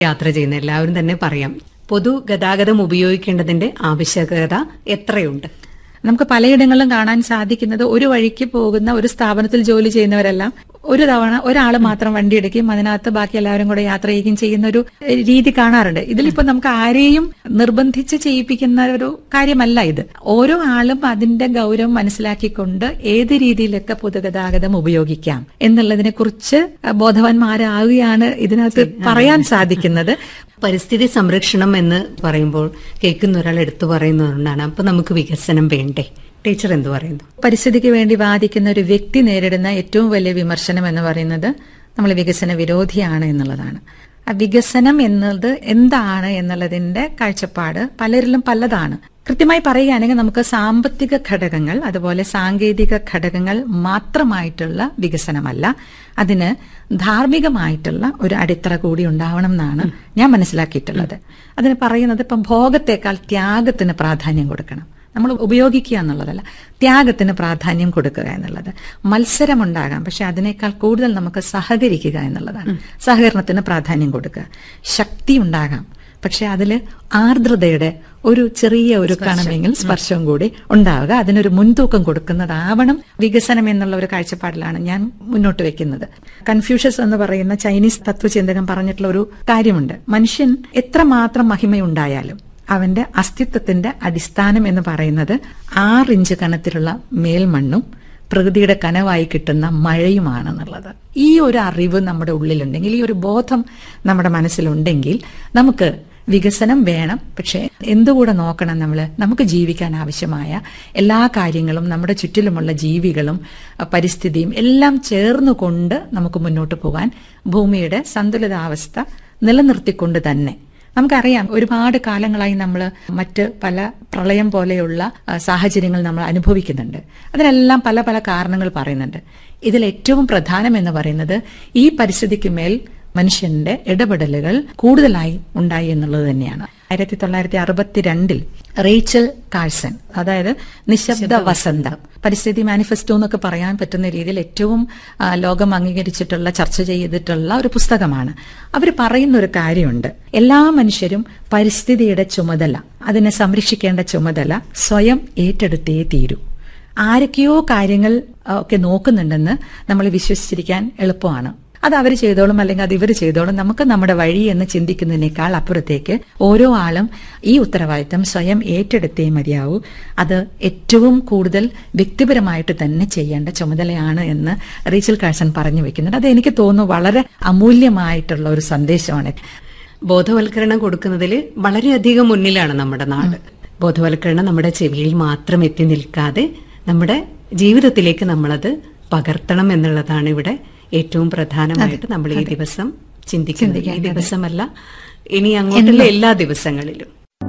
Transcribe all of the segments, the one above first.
യാത്ര ചെയ്യുന്ന എല്ലാവരും തന്നെ പറയാം പൊതുഗതാഗതം ഉപയോഗിക്കേണ്ടതിന്റെ ആവശ്യകത എത്രയുണ്ട് നമുക്ക് പലയിടങ്ങളിലും കാണാൻ സാധിക്കുന്നത് ഒരു വഴിക്ക് പോകുന്ന ഒരു സ്ഥാപനത്തിൽ ജോലി ചെയ്യുന്നവരെല്ലാം ഒരു തവണ ഒരാൾ മാത്രം വണ്ടി എടുക്കുകയും അതിനകത്ത് ബാക്കി എല്ലാവരും കൂടെ യാത്ര ചെയ്യുകയും ചെയ്യുന്ന ഒരു എഹ്, രീതി കാണാറുണ്ട് ഇതിലിപ്പോ നമുക്ക് ആരെയും നിർബന്ധിച്ച് ചെയ്യിപ്പിക്കുന്ന ഒരു കാര്യമല്ല ഇത് ഓരോ ആളും അതിന്റെ ഗൗരവം മനസ്സിലാക്കിക്കൊണ്ട് ഏത് രീതിയിലൊക്കെ പൊതുഗതാഗതം ഉപയോഗിക്കാം എന്നുള്ളതിനെ കുറിച്ച് ബോധവാന്മാരാവുകയാണ് ഇതിനകത്ത് പറയാൻ സാധിക്കുന്നത് പരിസ്ഥിതി സംരക്ഷണം എന്ന് പറയുമ്പോൾ കേൾക്കുന്ന ഒരാൾ എടുത്തു പറയുന്നതുകൊണ്ടാണ് അപ്പൊ നമുക്ക് വികസനം വേണ്ടേ ടീച്ചർ എന്ത് പറയുന്നു പരിസ്ഥിതിക്ക് വേണ്ടി വാദിക്കുന്ന ഒരു വ്യക്തി നേരിടുന്ന ഏറ്റവും വലിയ വിമർശനം എന്ന് പറയുന്നത് നമ്മൾ വികസന വിരോധിയാണ് എന്നുള്ളതാണ് ആ വികസനം എന്നത് എന്താണ് എന്നുള്ളതിന്റെ കാഴ്ചപ്പാട് പലരിലും പലതാണ് കൃത്യമായി പറയുകയാണെങ്കിൽ നമുക്ക് സാമ്പത്തിക ഘടകങ്ങൾ അതുപോലെ സാങ്കേതിക ഘടകങ്ങൾ മാത്രമായിട്ടുള്ള വികസനമല്ല അതിന് ധാർമ്മികമായിട്ടുള്ള ഒരു അടിത്തറ കൂടി ഉണ്ടാവണം എന്നാണ് ഞാൻ മനസ്സിലാക്കിയിട്ടുള്ളത് അതിന് പറയുന്നത് ഇപ്പം ഭോഗത്തെക്കാൾ ത്യാഗത്തിന് പ്രാധാന്യം കൊടുക്കണം നമ്മൾ ഉപയോഗിക്കുക എന്നുള്ളതല്ല ത്യാഗത്തിന് പ്രാധാന്യം കൊടുക്കുക എന്നുള്ളത് മത്സരമുണ്ടാകാം പക്ഷെ അതിനേക്കാൾ കൂടുതൽ നമുക്ക് സഹകരിക്കുക എന്നുള്ളതാണ് സഹകരണത്തിന് പ്രാധാന്യം കൊടുക്കുക ശക്തി ഉണ്ടാകാം പക്ഷെ അതിൽ ആർദ്രതയുടെ ഒരു ചെറിയ ഒരു കണമെങ്കിൽ സ്പർശവും കൂടി ഉണ്ടാവുക അതിനൊരു മുൻതൂക്കം കൊടുക്കുന്നതാവണം വികസനം എന്നുള്ള ഒരു കാഴ്ചപ്പാടിലാണ് ഞാൻ മുന്നോട്ട് വെക്കുന്നത് കൺഫ്യൂഷ്യസ് എന്ന് പറയുന്ന ചൈനീസ് തത്വചിന്തകൻ പറഞ്ഞിട്ടുള്ള ഒരു കാര്യമുണ്ട് മനുഷ്യൻ എത്രമാത്രം മഹിമയുണ്ടായാലും അവന്റെ അസ്തിത്വത്തിന്റെ അടിസ്ഥാനം എന്ന് പറയുന്നത് ആറ് ഇഞ്ച് കനത്തിലുള്ള മേൽമണ്ണും പ്രകൃതിയുടെ കനവായി കിട്ടുന്ന മഴയുമാണെന്നുള്ളത് ഈ ഒരു അറിവ് നമ്മുടെ ഉള്ളിലുണ്ടെങ്കിൽ ഈ ഒരു ബോധം നമ്മുടെ മനസ്സിലുണ്ടെങ്കിൽ നമുക്ക് വികസനം വേണം പക്ഷെ എന്തുകൂടെ നോക്കണം നമ്മൾ നമുക്ക് ജീവിക്കാൻ ആവശ്യമായ എല്ലാ കാര്യങ്ങളും നമ്മുടെ ചുറ്റിലുമുള്ള ജീവികളും അഹ് പരിസ്ഥിതിയും എല്ലാം ചേർന്നുകൊണ്ട് നമുക്ക് മുന്നോട്ട് പോകാൻ ഭൂമിയുടെ സന്തുലിതാവസ്ഥ നിലനിർത്തിക്കൊണ്ട് തന്നെ നമുക്കറിയാം ഒരുപാട് കാലങ്ങളായി നമ്മൾ മറ്റ് പല പ്രളയം പോലെയുള്ള ആ, സാഹചര്യങ്ങൾ നമ്മൾ അനുഭവിക്കുന്നുണ്ട് അതിനെല്ലാം പല പല കാരണങ്ങൾ പറയുന്നുണ്ട് ഇതിൽ ഏറ്റവും പ്രധാനം എന്ന് പറയുന്നത് ഈ പരിസ്ഥിതിക്ക് മേൽ മനുഷ്യന്റെ ഇടപെടലുകൾ കൂടുതലായി ഉണ്ടായി എന്നുള്ളത് തന്നെയാണ് ആയിരത്തി തൊള്ളായിരത്തി അറുപത്തിരണ്ടിൽ റേച്ചൽ കാഴ്സൺ അതായത് നിശബ്ദ വസന്തം പരിസ്ഥിതി മാനിഫെസ്റ്റോ എന്നൊക്കെ പറയാൻ പറ്റുന്ന രീതിയിൽ ഏറ്റവും ആ, ലോകം അംഗീകരിച്ചിട്ടുള്ള ചർച്ച ചെയ്തിട്ടുള്ള ഒരു പുസ്തകമാണ് അവർ പറയുന്ന ഒരു കാര്യമുണ്ട് എല്ലാ മനുഷ്യരും പരിസ്ഥിതിയുടെ ചുമതല അതിനെ സംരക്ഷിക്കേണ്ട ചുമതല സ്വയം ഏറ്റെടുത്തേ തീരൂ ആരൊക്കെയോ കാര്യങ്ങൾ ആ, ഒക്കെ നോക്കുന്നുണ്ടെന്ന് നമ്മൾ വിശ്വസിച്ചിരിക്കാൻ എളുപ്പമാണ് അത് അവർ ചെയ്തോളും അല്ലെങ്കിൽ അത് ഇവർ ചെയ്തോളും നമുക്ക് നമ്മുടെ വഴി എന്ന് ചിന്തിക്കുന്നതിനേക്കാൾ അപ്പുറത്തേക്ക് ഓരോ ആളും ഈ ഉത്തരവാദിത്തം സ്വയം ഏറ്റെടുത്തേ മതിയാവൂ അത് ഏറ്റവും കൂടുതൽ വ്യക്തിപരമായിട്ട് തന്നെ ചെയ്യേണ്ട ചുമതലയാണ് എന്ന് റീച്ചൽ കാഴ്സൺ പറഞ്ഞു വെക്കുന്നുണ്ട് അത് എനിക്ക് തോന്നുന്നു വളരെ അമൂല്യമായിട്ടുള്ള ഒരു സന്ദേശമാണ് ബോധവൽക്കരണം കൊടുക്കുന്നതിൽ വളരെയധികം മുന്നിലാണ് നമ്മുടെ നാട് ബോധവൽക്കരണം നമ്മുടെ ചെവിയിൽ മാത്രം എത്തി നിൽക്കാതെ നമ്മുടെ ജീവിതത്തിലേക്ക് നമ്മളത് പകർത്തണം എന്നുള്ളതാണ് ഇവിടെ ഏറ്റവും പ്രധാനമായിട്ട് നമ്മൾ ഈ ദിവസം ചിന്തിക്കുന്നത് ഈ ദിവസമല്ല ഇനി അങ്ങോട്ടുള്ള എല്ലാ ദിവസങ്ങളിലും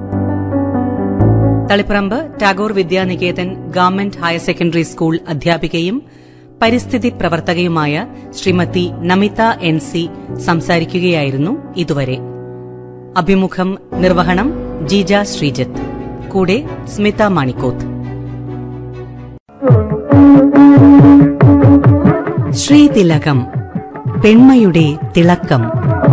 Taliparamba Tagore Vidyaniketan government higher secondary school അധ്യാപികയും പരിസ്ഥിതി പ്രവർത്തകയുമായ ശ്രീമതി നമിത എൻ സി സംസാരിക്കുകയായിരുന്നു ഇതുവരെ അഭിമുഖം നിർവഹണം ജീജ ശ്രീജിത്ത് കൂടെ സ്മിത മണിക്കോത്ത് ശ്രീതിലകം പെൺമയുടെ തിളക്കം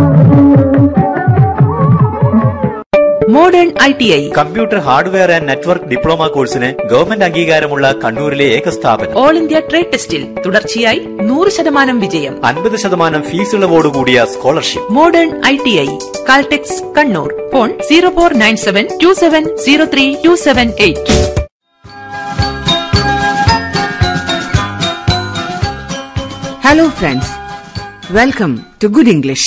modern I T I computer hardware and network diploma കോഴ്സിന് ഗവൺമെന്റ് അംഗീകാരമുള്ള കണ്ണൂരിലെ ഏക സ്ഥാപനം ഓൾ ഇന്ത്യ ട്രേഡ് ടെസ്റ്റിൽ തുടർച്ചയായി നൂറ് ശതമാനം വിജയം അൻപത് ശതമാനം ഫീസ് ഇളവോടുകൂടിയ scholarship modern I T I Caltex Kannur phone zero four nine seven two seven zero three two seven eight Hello, friends. Welcome to Good English.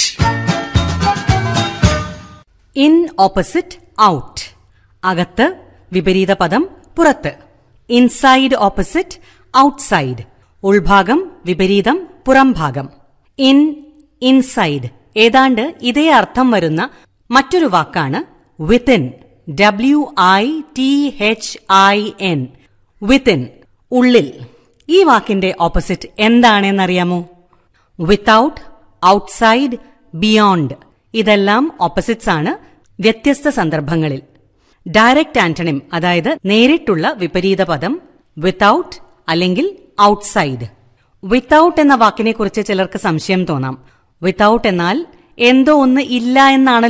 In opposite out അകത്ത് വിപരീത പദം പുറത്ത് ഇൻസൈഡ് ഓപ്പോസിറ്റ് ഔട്ട്സൈഡ് ഉൾഭാഗം വിപരീതം പുറംഭാഗം in inside ഏതാണ്ട് ഇതേ അർത്ഥം വരുന്ന മറ്റൊരു വാക്കാണ് within W I T H I N within ഉള്ളിൽ ഈ വാക്കിന്റെ ഓപ്പോസിറ്റ് എന്താണെന്നറിയാമോ വിത്തൌട്ട് ഔട്ട്സൈഡ് ബിയോണ്ട് ഇതെല്ലാം ഓപ്പോസിറ്റ്സ് ആണ് വ്യത്യസ്ത സന്ദർഭങ്ങളിൽ ഡയറക്റ്റ് ആന്റണിം അതായത് നേരിട്ടുള്ള വിപരീത പദം വിത്തൌട്ട് അല്ലെങ്കിൽ ഔട്ട്സൈഡ് വിത്തൌട്ട് എന്ന വാക്കിനെ കുറിച്ച് ചിലർക്ക് സംശയം തോന്നാം വിത്തൌട്ട് എന്നാൽ എന്തോ ഒന്ന് ഇല്ല എന്നാണ്